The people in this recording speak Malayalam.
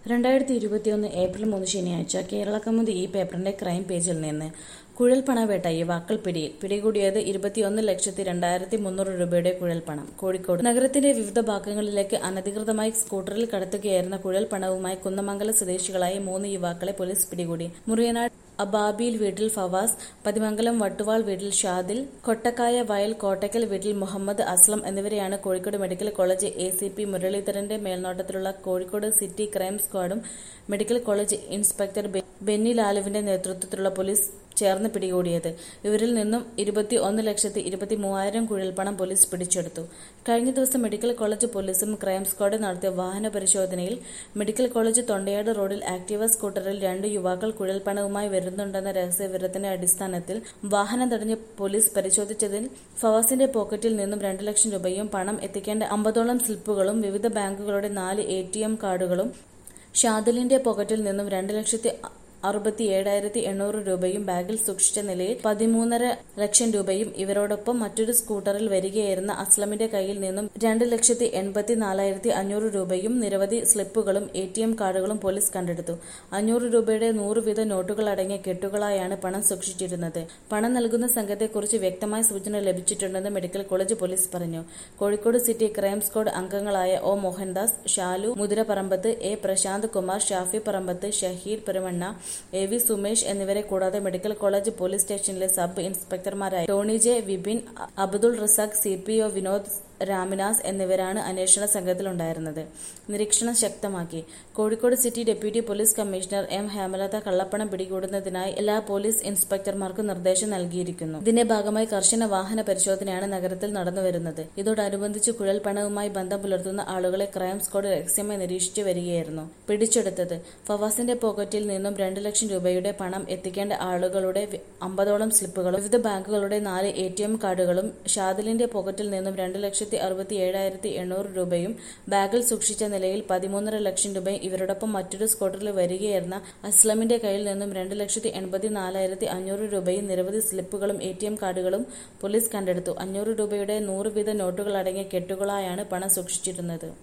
രണ്ടായിരത്തി ഇരുപത്തിയൊന്ന് ഏപ്രിൽ മൂന്ന് ശനിയാഴ്ച കേരള കൗമുദി ഈ പേപ്പറിന്റെ ക്രൈം പേജിൽ നിന്ന് കുഴൽപ്പണവേട്ട യുവാക്കൾ പിടിയിൽ പിടികൂടിയത് ഇരുപത്തിയൊന്ന് ലക്ഷത്തി രണ്ടായിരത്തി മുന്നൂറ് രൂപയുടെ കുഴൽപ്പണം കോഴിക്കോട് നഗരത്തിന്റെ വിവിധ ഭാഗങ്ങളിലേക്ക് അനധികൃതമായി സ്കൂട്ടറിൽ കടത്തുകയായിരുന്ന കുഴൽപ്പണവുമായി കുന്നമംഗലം സ്വദേശികളായ മൂന്ന് യുവാക്കളെ പോലീസ് പിടികൂടി മുറിയനാട് അബാബിയിൽ വീട്ടിൽ ഫവാസ് പതിമംഗലം വട്ടുവാൾ വീട്ടിൽ ഷാദിൽ കൊട്ടക്കായ വയൽ കോട്ടയ്ക്കൽ വീട്ടിൽ മുഹമ്മദ് അസ്ലം എന്നിവരെയാണ് Kozhikode medical college A C P മുരളീധരന്റെ മേൽനോട്ടത്തിലുള്ള കോഴിക്കോട് സിറ്റി ക്രൈം സ്ക്വാഡും മെഡിക്കൽ കോളേജ് ഇൻസ്പെക്ടർ ബെ- ബെന്നി ലാലുവിന്റെ നേതൃത്വത്തിലുള്ള പോലീസ് ചേർന്ന് പിടികൂടിയത് ഇവരിൽ നിന്നും ഇരുപത്തി ഒന്ന് ലക്ഷത്തി ഇരുപത്തി മൂവായിരം കുഴൽപ്പണം പോലീസ് പിടിച്ചെടുത്തു കഴിഞ്ഞ ദിവസം മെഡിക്കൽ കോളേജ് പോലീസും ക്രൈം സ്ക്വാഡും നടത്തിയ വാഹന പരിശോധനയിൽ മെഡിക്കൽ കോളേജ് തൊണ്ടയാട് റോഡിൽ ആക്ടീവ സ്കൂട്ടറിൽ രണ്ട് യുവാക്കൾ കുഴൽപ്പണവുമായി വരുന്നുണ്ടെന്ന രഹസ്യവിവരത്തിന്റെ അടിസ്ഥാനത്തിൽ വാഹനം തടഞ്ഞ് പോലീസ് പരിശോധിച്ചതിൽ ഫവാസിന്റെ പോക്കറ്റിൽ നിന്നും രണ്ട് ലക്ഷം രൂപയും പണം എത്തിക്കേണ്ട അമ്പതോളം സ്ലിപ്പുകളും വിവിധ ബാങ്കുകളുടെ നാല് എ ടി എം കാർഡുകളും ഷാദിലിന്റെ പോക്കറ്റിൽ നിന്നും രണ്ട് ലക്ഷത്തി അറുപത്തി ഏഴായിരത്തി എണ്ണൂറ് രൂപയും ബാഗിൽ സൂക്ഷിച്ച നിലയിൽ പതിമൂന്നര ലക്ഷം രൂപയും ഇവരോടൊപ്പം മറ്റൊരു സ്കൂട്ടറിൽ വരികയായിരുന്ന അസ്ലമിന്റെ കയ്യിൽ നിന്നും രണ്ട് ലക്ഷത്തി എൺപത്തി നാലായിരത്തി അഞ്ഞൂറ് രൂപയും നിരവധി സ്ലിപ്പുകളും എ ടി എം കാർഡുകളും പോലീസ് കണ്ടെടുത്തു അഞ്ഞൂറ് രൂപയുടെ നൂറ് വീത നോട്ടുകൾ അടങ്ങിയ കെട്ടുകളായാണ് പണം സൂക്ഷിച്ചിരുന്നത് പണം നൽകുന്ന സംഘത്തെക്കുറിച്ച് വ്യക്തമായ സൂചന ലഭിച്ചിട്ടുണ്ടെന്ന് മെഡിക്കൽ കോളേജ് പോലീസ് പറഞ്ഞു കോഴിക്കോട് സിറ്റി ക്രൈം സ്ക്വാഡ് അംഗങ്ങളായ O Mohandas Shalu Muthirapparambath A Prasanth Kumar Shafi Parambath Shaheer Perumanna A V Sumesh എന്നിവരെ കൂടാതെ മെഡിക്കൽ കോളേജ് പോലീസ് സ്റ്റേഷനിലെ സബ് ഇൻസ്പെക്ടർമാരായ Tony J Vipin Abdul Razak C P O Vinod Raminas എന്നിവരാണ് അന്വേഷണ സംഘത്തിലുണ്ടായിരുന്നത് നിരീക്ഷണം ശക്തമാക്കി Kozhikode city deputy police commissioner M Hemalatha കള്ളപ്പണം പിടികൂടുന്നതിനായി എല്ലാ പോലീസ് ഇൻസ്പെക്ടർമാർക്കും നിർദ്ദേശം നൽകിയിരിക്കുന്നു ഇതിന്റെ ഭാഗമായി കർശന വാഹന പരിശോധനയാണ് നഗരത്തിൽ നടന്നുവരുന്നത് ഇതോടനുബന്ധിച്ച് കുഴൽപ്പണവുമായി ബന്ധം പുലർത്തുന്ന ആളുകളെ ക്രൈം സ്ക്വാഡ് രഹസ്യമായി നിരീക്ഷിച്ചു വരികയായിരുന്നു പിടിച്ചെടുത്തത് ഫവാസിന്റെ പോക്കറ്റിൽ നിന്നും രണ്ട് ലക്ഷം രൂപയുടെ പണം എത്തിക്കേണ്ട ആളുകളുടെ വി- അമ്പതോളം സ്ലിപ്പുകളും വിവിധ ബാങ്കുകളുടെ നാല് എ ടി എം കാർഡുകളും ഷാദിലിന്റെ പോക്കറ്റിൽ നിന്നും രണ്ട് ലക്ഷത്തി അറുപത്തി ഏഴായിരത്തി എണ്ണൂറ് രൂപയും ബാഗിൽ സൂക്ഷിച്ച നിലയിൽ പതിമൂന്നര ലക്ഷം രൂപയും ഇവരോടൊപ്പം മറ്റൊരു സ്കൂട്ടറിൽ വരികയായിരുന്ന അസ്ലമിന്റെ കയ്യിൽ നിന്നും രണ്ട് ലക്ഷത്തി എൺപത്തി നാലായിരത്തി അഞ്ഞൂറ് രൂപയും നിരവധി സ്ലിപ്പുകളും എ ടി എം കാർഡുകളും പോലീസ് കണ്ടെടുത്തു അഞ്ഞൂറ് രൂപയുടെ നൂറ് വീത നോട്ടുകൾ അടങ്ങിയ കെട്ടുകളായാണ് പണം സൂക്ഷിച്ചിരുന്നത്